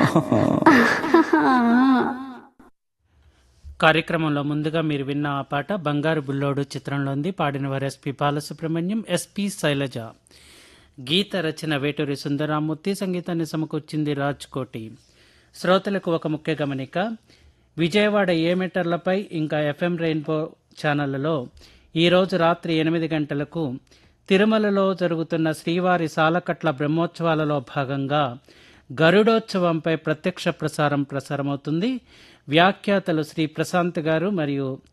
కార్యక్రమంలో ముందుగా మీరు విన్న ఆ పాట బంగారు బుల్లోడు చిత్రంలోంది పాడిన వారు ఎస్పి బాలసుబ్రహ్మణ్యం ఎస్పి శైలజ గీత రచన వేటూరి సుందరామూర్తి సంగీతాన్ని సమకూర్చింది రాజ్ కోటి శ్రోతలకు ఒక ముఖ్య గమనిక విజయవాడ ఏ మీటర్లపై ఇంకా ఎఫ్ఎం రెయిన్బో ఛానళ్లలో ఈరోజు రాత్రి ఎనిమిది గంటలకు తిరుమలలో జరుగుతున్న శ్రీవారి సాలకట్ల బ్రహ్మోత్సవాలలో భాగంగా గరుడోత్సవంపై ప్రత్యక్ష ప్రసారం ప్రసారమవుతుంది వ్యాఖ్యాతలు శ్రీ ప్రశాంత్ గారు మరియు